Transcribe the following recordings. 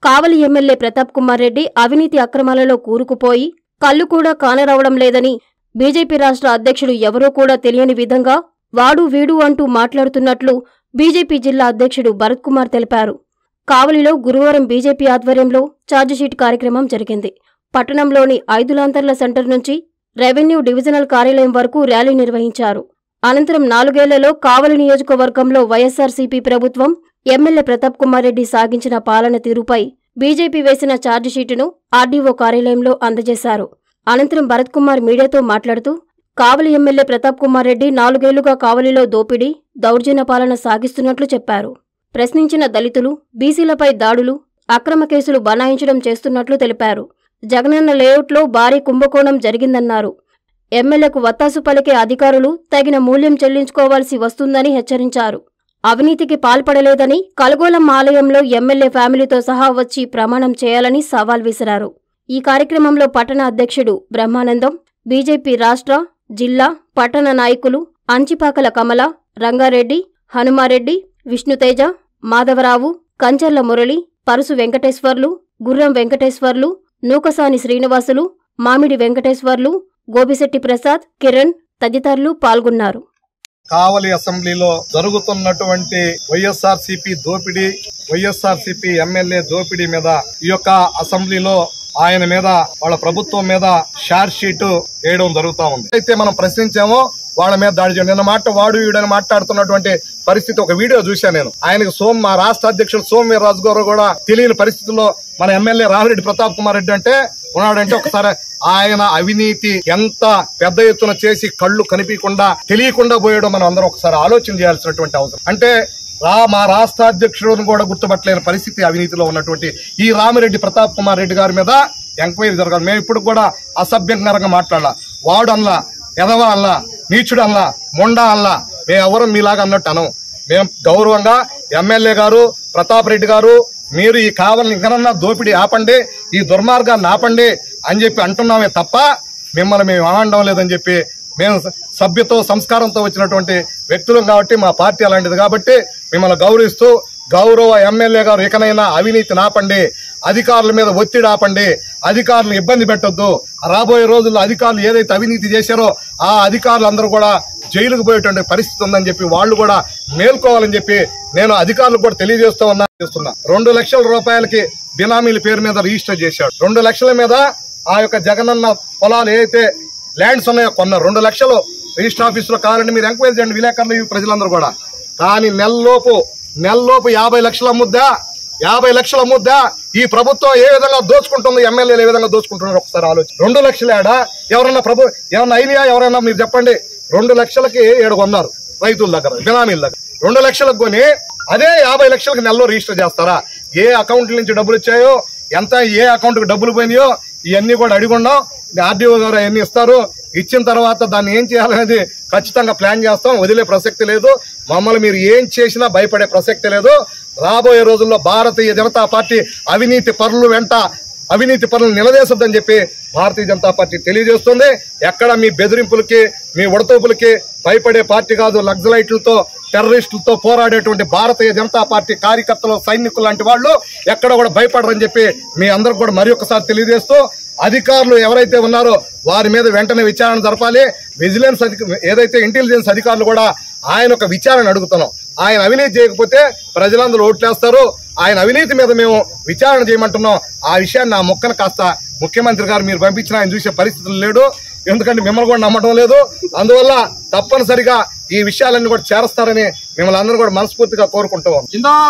కావలి MLA Pratap Kumar Reddy అవినీతి అక్రమాలలో కూరుకుపోయి కళ్ళు కూడా కానరావడం లేదని బీజేపీ రాష్ట్ర అధ్యక్షుడు ఎవరో కూడా తెలియని విధంగా వాడు వీడు అంటూ మాట్లాడుతున్నట్లు బీజేపీ జిల్లా అధ్యక్షుడు భరత్ కుమార్ తెలిపారు కావలిలో గురువారం బీజేపీ ఆధ్వర్యంలో ఛార్జిషీట్ కార్యక్రమం జరిగింది పట్టణంలోని ఐదు లాంతర్ల సెంటర్ నుంచి రెవెన్యూ డివిజనల్ కార్యాలయం వరకు ర్యాలీ నిర్వహించారు అనంతరం నాలుగేళ్లలో కావలి నియోజకవర్గంలో వైఎస్సార్సీపీ ప్రభుత్వం ఎమ్మెల్యే ప్రతాప్ కుమార్ రెడ్డి సాగించిన పాలన తీరుపై బీజేపీ వేసిన ఛార్జిషీటును ఆర్డీఓ కార్యాలయంలో అందజేశారు అనంతరం భరత్ కుమార్ మీడియాతో మాట్లాడుతూ కావలి ఎమ్మెల్యే ప్రతాప్ కుమార్ రెడ్డి నాలుగేళ్లుగా కావలిలో దోపిడీ దౌర్జన్య పాలన సాగిస్తున్నట్లు చెప్పారు ప్రశ్నించిన దళితులు బీసీలపై దాడులు అక్రమ కేసులు బనాయించడం చేస్తున్నట్లు తెలిపారు జగనన్న లేఅవుట్లో భారీ కుంభకోణం జరిగిందన్నారు ఎమ్మెల్యేకు వత్తాసు పలికే అధికారులు తగిన మూల్యం చెల్లించుకోవాల్సి వస్తుందని హెచ్చరించారు అవినీతికి పాల్పడలేదని కలగోలం ఆలయంలో ఎమ్మెల్యే ఫ్యామిలీతో సహా వచ్చి ప్రమాణం చేయాలని సవాల్ విసిరారు ఈ కార్యక్రమంలో పట్టణ అధ్యక్షుడు బ్రహ్మానందం బీజేపీ రాష్ట్ర జిల్లా పట్టణ నాయకులు అంచిపాకల కమల రంగారెడ్డి హనుమారెడ్డి విష్ణుతేజ మాధవరావు కంచర్ల మురళి పరుసు వెంకటేశ్వర్లు గుర్రం వెంకటేశ్వర్లు నూకసాని శ్రీనివాసులు మామిడి వెంకటేశ్వర్లు గోపిశెట్టి ప్రసాద్ కిరణ్ తదితరులు పాల్గొన్నారు కావలి అసెంబ్లీలో జరుగుతున్నటువంటి వైఎస్ఆర్ సిపి దోపిడీ వైఎస్ఆర్ సిపి ఎమ్మెల్యే దోపిడీ మీద ఈ యొక్క అసెంబ్లీలో ఆయన మీద వాళ్ళ ప్రభుత్వం మీద షార్ట్ షీట్ వేయడం జరుగుతా ఉంది అయితే మనం ప్రశ్నించామో వాళ్ళ మీద దాడి చేయడం నిన్న మాట వాడు వీడని మాట్లాడుతున్నటువంటి పరిస్థితి ఒక వీడియో చూశాను నేను ఆయనకు సోమ్ మా రాష్ట్ర అధ్యక్షుడు సోమవీర్ రాజు గారు కూడా తెలియని పరిస్థితుల్లో మన ఎమ్మెల్యే రామిరెడ్డి ప్రతాప్ కుమార్ రెడ్డి అంటే ఉన్నాడంటే ఒకసారి ఆయన అవినీతి ఎంత పెద్ద ఎత్తున చేసి కళ్ళు కనిపించకుండా తెలియకుండా పోయడం మనం అందరం ఒకసారి ఆలోచన చేయాల్సినటువంటి అవసరం అంటే రా మా రాష్ట్ర అధ్యక్షుడును కూడా గుర్తుపట్టలేని పరిస్థితి అవినీతిలో ఉన్నటువంటి ఈ రామిరెడ్డి ప్రతాప్ కుమార్ రెడ్డి గారి మీద ఎంక్వైరీ జరగాలి మేము ఇప్పుడు కూడా అసభ్యంకరంగా మాట్లాడాల వాడు అన్లా ఎదవ అల్లా నీచుడు అల్లా మొండా అల్లా మేము ఎవరు మీలాగా అన్నట్టు అనం మేము గౌరవంగా ఎమ్మెల్యే గారు ప్రతాప్ రెడ్డి గారు మీరు ఈ కావాలని ఇంకనన్నా దోపిడీ ఆపండి ఈ దుర్మార్గాన్ని ఆపండి అని చెప్పి అంటున్నామే తప్ప మిమ్మల్ని మేము ఆనందం లేదని చెప్పి మేము సభ్యతో సంస్కారంతో వచ్చినటువంటి వ్యక్తులం కాబట్టి మా పార్టీ అలాంటిది కాబట్టి మిమ్మల్ని గౌరవిస్తూ గౌరవ ఎమ్మెల్యే గారు ఇకనైనా అవినీతి నాపండి అధికారుల మీద ఒత్తిడి ఆపండి అధికారులను ఇబ్బంది పెట్టొద్దు రాబోయే రోజుల్లో అధికారులు ఏదైతే అవినీతి చేశారో ఆ అధికారులు అందరూ కూడా జైలుకు పోయేటువంటి పరిస్థితి ఉందని చెప్పి వాళ్ళు కూడా మేల్కోవాలని చెప్పి నేను అధికారులకు కూడా తెలియజేస్తూ ఉన్నా చేస్తున్నా రెండు లక్షల రూపాయలకి బినామీల పేరు మీద రిజిస్టర్ చేశాడు రెండు లక్షల మీద ఆ యొక్క జగనన్న పొలాలు ఏదైతే ల్యాండ్స్ ఉన్నాయో కొన్న రెండు లక్షలు రిజిస్టర్ ఆఫీసులో కావాలంటే మీరు ఎంక్వైరీ చేయండి విలేకరులు ఈ ప్రజలందరూ కూడా కానీ నెలలోపు నెలలోపు యాభై లక్షల అమ్ముద్దా యాభై లక్షల అమ్ముద్దా ఈ ప్రభుత్వం ఏ విధంగా దోచుకుంటుంది ఎమ్మెల్యేలు ఏ విధంగా దోచుకుంటున్నారు ఒకసారి ఆలోచన రెండు లక్షల ఏడా ఎవరన్నా ప్రభు ఏమన్నా అయినాయా ఎవరైనా మీరు చెప్పండి రెండు లక్షలకి ఏడు కొన్నారు రైతుల దగ్గర బినామీల దగ్గర రెండు లక్షలకు కొని అదే యాభై లక్షలకు నెలలో రిజిస్టర్ చేస్తారా ఏ అకౌంట్ నుంచి డబ్బులు వచ్చాయో ఎంత ఏ అకౌంట్ కి డబ్బులు పోయినాయో ఇవన్నీ కూడా అడిగుండాం ఆర్డీఓ గారు అవన్నీ ఇస్తారు ఇచ్చిన తర్వాత దాన్ని ఏం చేయాలనేది ఖచ్చితంగా ప్లాన్ చేస్తాం వదిలే ప్రసక్తి లేదు మమ్మల్ని మీరు ఏం చేసినా భయపడే ప్రసక్తి లేదు రాబోయే రోజుల్లో భారతీయ జనతా పార్టీ అవినీతి పరులు వెంట అవినీతి పనులు నిలదీసొద్దని చెప్పి భారతీయ జనతా పార్టీ తెలియజేస్తుంది ఎక్కడ మీ బెదిరింపులకి మీ ఉడతూపులకి భయపడే పార్టీ కాదు లగ్జలైట్లతో టెర్రరిస్టులతో పోరాడేటువంటి భారతీయ జనతా పార్టీ కార్యకర్తలు సైనికులు లాంటి వాళ్ళు ఎక్కడ కూడా భయపడరని చెప్పి మీ అందరికి కూడా మరి ఒకసారి తెలియజేస్తూ అధికారులు ఎవరైతే ఉన్నారో వారి మీద వెంటనే విచారణ జరపాలి విజిలెన్స్ అధిక ఏదైతే ఇంటెలిజెన్స్ అధికారులు కూడా ఆయన ఒక విచారణ అడుగుతున్నాం ఆయన అవినీతి చేయకపోతే ప్రజలందరూ ఓట్లేస్తారు ఆయన అవినీతి మీద మేము విచారణ చేయమంటున్నాం ఆ విషయాన్ని ఆ మొక్కను కాస్త ముఖ్యమంత్రి గారు మీరు పంపించిన ఆయన చూసే పరిస్థితులు లేడు ఎందుకంటే మిమ్మల్ని కూడా నమ్మటం లేదు అందువల్ల తప్పనిసరిగా ఈ విషయాలన్నీ కూడా చేరస్తారని మిమ్మల్ని అందరూ కూడా మనస్ఫూర్తిగా కోరుకుంటాం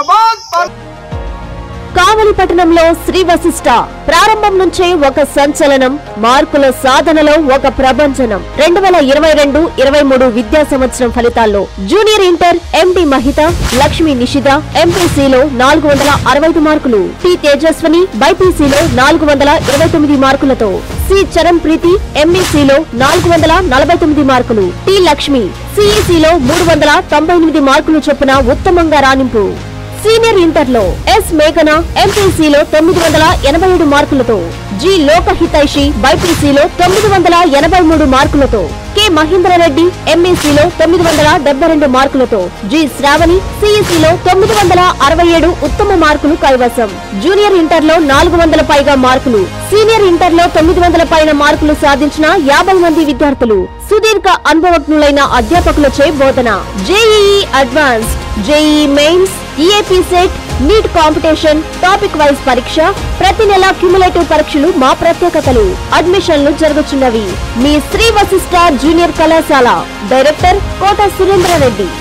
కావలి పట్టణంలో శ్రీ వశిష్ట ప్రారంభం నుంచే ఒక సంచలనం మార్కుల సాధనలో ఒక ప్రభంజనం రెండు వేల ఇరవై రెండు ఇరవై మూడు విద్యా సంవత్సరం ఫలితాల్లో junior inter MD Mahitha Lakshmi Nishitha ఎంపీసీలో నాలుగు వందల అరవై ఐదు మార్కులు టి తేజస్వని బైపీసీలో నాలుగు వందల ఇరవై తొమ్మిది మార్కులతో సి చరణ్ ప్రీతి ఎంఈసీలో నాలుగు వందల నలభై తొమ్మిది మార్కులు టి లక్ష్మి సిఈసీలో మూడు వందల తొంభై ఎనిమిది మార్కులు చొప్పున ఉత్తమంగా రాణింపు సీనియర్ ఇంటర్ లో ఎస్ మేఘన ఎంపీసీలో తొమ్మిది వందల ఎనభై ఏడు మార్కులతో జి లోకహితైషి బైపీసీలో తొమ్మిది వందల ఎనభై మూడు మార్కులతో కె మహేంద్రారెడ్డి ఎంఈసీలో తొమ్మిది వందల డెబ్బై రెండు మార్కులతో జి శ్రావణి సిఈసీలో తొమ్మిది వందల అరవై ఏడు ఉత్తమ మార్కులు కైవసం జూనియర్ ఇంటర్ లో నాలుగు వందల పైగా మార్కులు సీనియర్ ఇంటర్ లో తొమ్మిది వందల పైన మార్కులు సాధించిన యాభై మంది విద్యార్థులు సుదీర్ఘ అనుభవజ్ఞులైన అధ్యాపకులచే బోధన JEE advanced JEE mains EAPCET NEET competition topic wise పరీక్ష ప్రతి నెల క్యుములేటివ్ పరీక్షలు మా ప్రత్యేకతలు అడ్మిషన్లు జరుగుతున్నవి మీ శ్రీ వశిష్ట జూనియర్ కళాశాల డైరెక్టర్ కోట సురేంద్రారెడ్డి